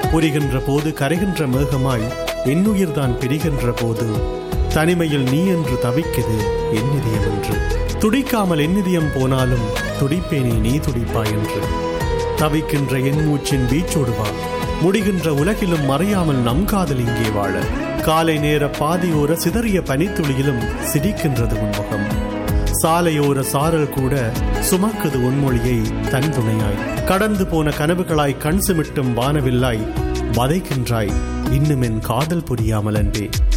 புரிகின்ற போது கரைகின்ற மேகமாய் என்னுயிர்தான் பிரிகின்ற போது தனிமையில் நீ என்று தவிக்குது என்னிதியம் என்று துடிக்காமல் என்னிதியம் போனாலும் துடிப்பேனே நீ துடிப்பாய் என்று தவிக்கின்ற என் மூச்சின் வீச்சோடுவா முடிகின்ற உலகிலும் மறையாமல் நம் காதல் இங்கே வாழ காலை நேர பாதியோர சிதறிய பனித்துளியிலும் சிரிக்கின்றது உன்முகம் சாலையோர சாரல் கூட சுமக்குது உன்மொழியை தன் துணையாய் கடந்து போன கனவுகளாய் கண் சிமிட்டும் வானவில்லாய் வதைக்கின்றாய் இன்னும் என் காதல் புரியாமல் அன்பே